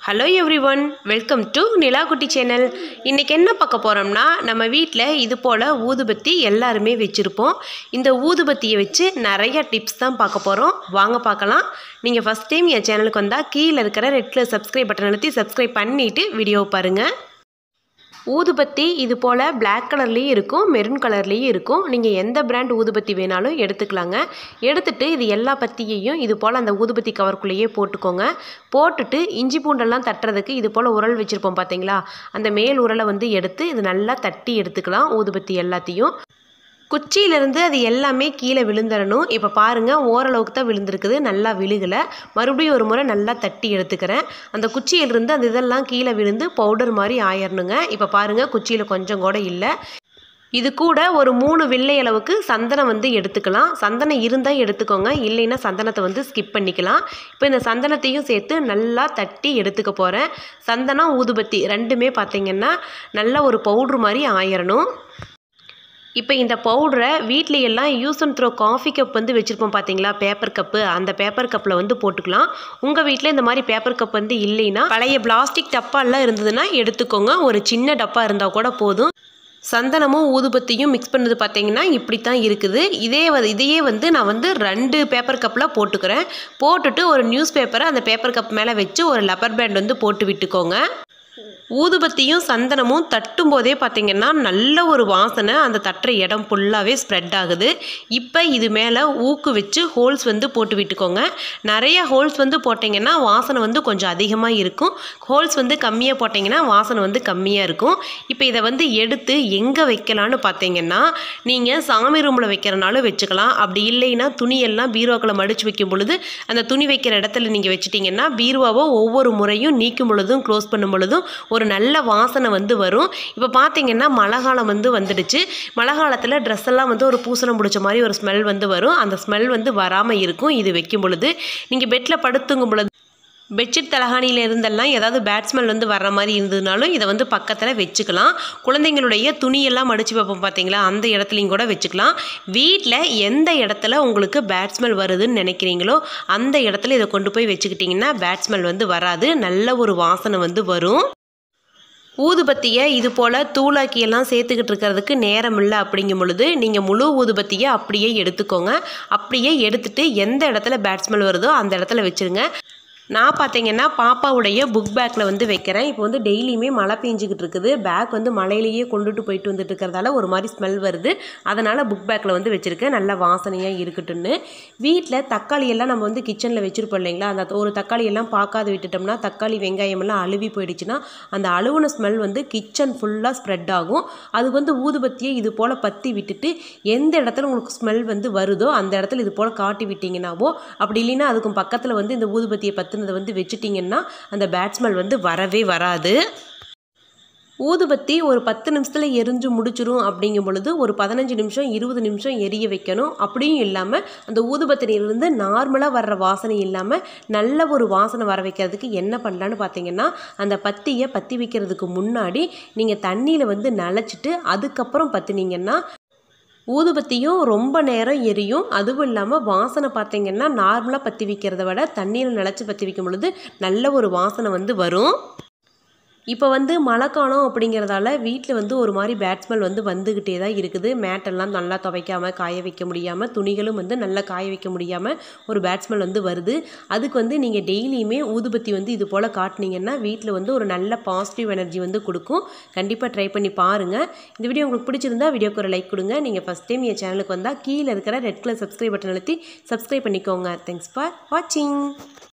hello everyone welcome to Nilakutty channel இன்றைக்கி என்ன பார்க்க போகிறோம்னா நம்ம வீட்டில் இது போல் ஊதுபத்தி எல்லாருமே வச்சுருப்போம் இந்த ஊதுபத்தியை வச்சு நிறைய டிப்ஸ் தான் பார்க்க போகிறோம் வாங்க பார்க்கலாம் நீங்கள் ஃபஸ்ட் டைம் என் சேனலுக்கு வந்தால் கீழே இருக்கிற ரெட் கலர் சப்ஸ்கிரைப் பட்டன் அழுத்தி சப்ஸ்கிரைப் பண்ணிவிட்டு வீடியோ பாருங்கள் ஊதுபத்தி இது போல் Black கலர்லேயும் இருக்கும் மெரூன் கலர்லேயும் இருக்கும் நீங்கள் எந்த பிராண்ட் ஊதுபத்தி வேணாலும் எடுத்துக்கலாங்க எடுத்துட்டு இது எல்லா பத்தியையும் இது போல் அந்த ஊதுபத்தி கவருக்குள்ளேயே போட்டுக்கோங்க போட்டுட்டு இஞ்சி பூண்டெல்லாம் தட்டுறதுக்கு இது போல் உரல் வச்சுருப்போம் பார்த்தீங்களா அந்த மேல் உரலை வந்து எடுத்து இது நல்லா தட்டி எடுத்துக்கலாம் ஊதுபத்தி எல்லாத்தையும் குச்சியிலேருந்து அது எல்லாமே கீழே விழுந்துடணும் இப்போ பாருங்கள் ஓரளவுக்கு தான் விழுந்திருக்குது நல்லா விழுகலை மறுபடியும் ஒரு முறை நல்லா தட்டி எடுத்துக்கிறேன் அந்த குச்சியிலிருந்து அந்த இதெல்லாம் கீழே விழுந்து பவுடர் மாதிரி ஆயிரணுங்க இப்போ பாருங்கள் குச்சியில் கொஞ்சம் கூட இல்லை இது கூட ஒரு மூணு வெள்ளை அளவுக்கு சந்தனம் வந்து எடுத்துக்கலாம் சந்தனம் இருந்தால் எடுத்துக்கோங்க இல்லைன்னா சந்தனத்தை வந்து ஸ்கிப் பண்ணிக்கலாம் இப்போ இந்த சந்தனத்தையும் சேர்த்து நல்லா தட்டி எடுத்துக்க போகிறேன் சந்தனம் ஊதுபத்தி ரெண்டுமே பார்த்திங்கன்னா நல்ல ஒரு பவுட்ரு மாதிரி ஆயிரணும் இப்போ இந்த பவுடரை வீட்ல எல்லாம் use and throw coffee cup வந்து வச்சுருப்போம் பார்த்தீங்களா பேப்பர் கப்பு அந்த பேப்பர் கப்பில் வந்து போட்டுக்கலாம் உங்கள் வீட்டில் இந்த மாதிரி பேப்பர் கப் வந்து இல்லைன்னா பழைய பிளாஸ்டிக் டப்பாலாம் இருந்ததுன்னா எடுத்துக்கோங்க ஒரு சின்ன டப்பா இருந்தால் கூட போதும் சந்தனமும் ஊதுபத்தியும் மிக்ஸ் பண்ணது பார்த்தீங்கன்னா இப்படி தான் இருக்குது இதே வ- இதையே வந்து நான் வந்து ரெண்டு பேப்பர் கப்பில் போட்டுக்கிறேன் போட்டுட்டு ஒரு நியூஸ் பேப்பரை அந்த பேப்பர் கப் மேலே வச்சு ஒரு லப்பர் பேண்ட் வந்து போட்டு விட்டுக்கோங்க ஊதுபத்தியும் சந்தனமும் தட்டும் போதே பார்த்தீங்கன்னா நல்ல ஒரு வாசனை அந்த தட்டுற இடம் ஃபுல்லாகவே ஸ்ப்ரெட் ஆகுது இப்போ இது மேலே ஊக்கு வச்சு ஹோல்ஸ் வந்து போட்டு விட்டுக்கோங்க நிறைய ஹோல்ஸ் வந்து போட்டிங்கன்னா வாசனை வந்து கொஞ்சம் அதிகமாக இருக்கும் ஹோல்ஸ் வந்து கம்மியாக போட்டிங்கன்னா வாசனை வந்து கம்மியாக இருக்கும் இப்போ இதை வந்து எடுத்து எங்கே வைக்கலான்னு பார்த்தீங்கன்னா நீங்கள் சாமி ரூமில் வைக்கிறனாலும் வச்சுக்கலாம் அப்படி இல்லைன்னா துணியெல்லாம் பீரோக்களை மடித்து வைக்கும் பொழுது அந்த துணி வைக்கிற இடத்துல நீங்கள் வச்சிட்டிங்கன்னா பீரோவை ஒவ்வொரு முறையும் நீக்கும் பொழுதும் க்ளோஸ் பண்ணும் பொழுதும் ஒரு நல்ல வாசனை வந்து வரும் இப்போ பார்த்தீங்கன்னா மழை காலம் வந்து வந்துடுச்சு மழை காலத்தில் ட்ரெஸ் எல்லாம் வந்து ஒரு பூசணம் பிடிச்ச மாதிரி ஒரு ஸ்மெல் வந்து வரும் அந்த ஸ்மெல் வந்து வராமல் இருக்கும் இது வைக்கும் பொழுது நீங்கள் பெட்டில் படுத்துங்கும் பொழுது பெட்ஷீட் தலகாணியில் இருந்தெல்லாம் ஏதாவது பேட் ஸ்மெல் வந்து வர்ற மாதிரி இருந்ததுனாலும் இதை வந்து பக்கத்தில் வச்சுக்கலாம் குழந்தைங்களுடைய துணியெல்லாம் மடித்து வைப்போம் பார்த்தீங்களா அந்த இடத்துலையும் கூட வச்சுக்கலாம் வீட்டில் எந்த இடத்துல உங்களுக்கு பேட் ஸ்மெல் வருதுன்னு நினைக்கிறீங்களோ அந்த இடத்துல இதை கொண்டு போய் வச்சுக்கிட்டிங்கன்னா பேட் ஸ்மெல் வந்து வராது நல்ல ஒரு வாசனை வந்து வரும் ஊதுபத்தியை இது போல் தூளாக்கியெல்லாம் சேர்த்துக்கிட்டு இருக்கிறதுக்கு நேரம் இல்லை அப்படிங்கும் பொழுது நீங்கள் முழு ஊதுபத்தியை அப்படியே எடுத்துக்கோங்க அப்படியே எடுத்துட்டு எந்த இடத்துல பேட் ஸ்மெல் வருதோ அந்த இடத்துல வச்சுருங்க நான் பார்த்தீங்கன்னா பாப்பாவுடைய புக் பேக்கில் வந்து வைக்கிறேன் இப்போ வந்து டெய்லியுமே மழை பெஞ்சிக்கிட்டு இருக்குது பேக் வந்து மழையிலேயே கொண்டுட்டு போயிட்டு வந்துட்டு இருக்கிறதால ஒரு மாதிரி ஸ்மெல் வருது அதனால் புக் பேக்கில் வந்து வச்சுருக்கேன் நல்ல வாசனையாக இருக்கட்டும்னு வீட்டில் தக்காளி எல்லாம் நம்ம வந்து கிச்சனில் வச்சுருப்போம் இல்லைங்களா அந்த ஒரு தக்காளி எல்லாம் பார்க்காத விட்டுட்டோம்னா தக்காளி வெங்காயம் எல்லாம் அழுவி போயிடுச்சுன்னா அந்த அழுகுன ஸ்மெல் வந்து கிச்சன் ஃபுல்லாக ஸ்ப்ரெட் ஆகும் அது வந்து ஊதுபத்தியை இது போல் பற்றி விட்டுட்டு எந்த இடத்துல உங்களுக்கு ஸ்மெல் வந்து வருதோ அந்த இடத்துல இது போல் காட்டி விட்டிங்கனாவோ அப்படி இல்லைன்னா அதுக்கும் பக்கத்தில் வந்து இந்த ஊதுபத்தியை பற்றினதை வந்து வச்சுட்டிங்கன்னா அந்த பேட் ஸ்மெல் வந்து வரவே வராது ஊதுபத்தி ஒரு பத்து நிமிஷத்தில் எரிஞ்சு முடிச்சிரும் அப்படிங்கும் பொழுது ஒரு பதினஞ்சு நிமிஷம் இருபது நிமிஷம் எரிய வைக்கணும் அப்படியும் இல்லாமல் அந்த ஊதுபத்தினிலிருந்து நார்மலாக வர்ற வாசனை இல்லாமல் நல்ல ஒரு வாசனை வர வைக்கிறதுக்கு என்ன பண்ணலான்னு பார்த்தீங்கன்னா அந்த பத்தியை பற்றி வைக்கிறதுக்கு முன்னாடி நீங்கள் தண்ணியில் வந்து நனைச்சிட்டு அதுக்கப்புறம் பற்றினீங்கன்னா ஊதுபத்தியும் ரொம்ப நேரம் எரியும் அதுவும் இல்லாமல் வாசனை பார்த்தீங்கன்னா நார்மலாக பற்றி வைக்கிறத விட தண்ணியில் நினச்சி பற்றி வைக்கும் பொழுது நல்ல ஒரு வாசனை வந்து வரும் இப்போ வந்து மழைக்காலம் அப்படிங்கிறதால வீட்டில் வந்து ஒரு மாதிரி பேட் ஸ்மெல் வந்து வந்துக்கிட்டே தான் இருக்குது மேட்டெல்லாம் நல்லா துவைக்காமல் காய வைக்க முடியாமல் துணிகளும் வந்து நல்லா காய வைக்க முடியாமல் ஒரு பேட் ஸ்மெல் வந்து வருது அதுக்கு வந்து நீங்கள் டெய்லியுமே ஊதுபத்தி வந்து இது போல் காட்டினீங்கன்னா வீட்டில் வந்து ஒரு நல்ல பாசிட்டிவ் எனர்ஜி வந்து கொடுக்கும் கண்டிப்பாக ட்ரை பண்ணி பாருங்கள் இந்த வீடியோ உங்களுக்கு பிடிச்சிருந்தா வீடியோக்கு ஒரு லைக் கொடுங்க நீங்கள் ஃபஸ்ட் டைம் என் சேனலுக்கு வந்தால் கீழே இருக்கிற ரெட் கலர் சப்ஸ்கிரைப் பட்டன் அழுத்தி சப்ஸ்கிரைப் பண்ணிக்கோங்க தேங்க்ஸ் ஃபார் வாட்சிங்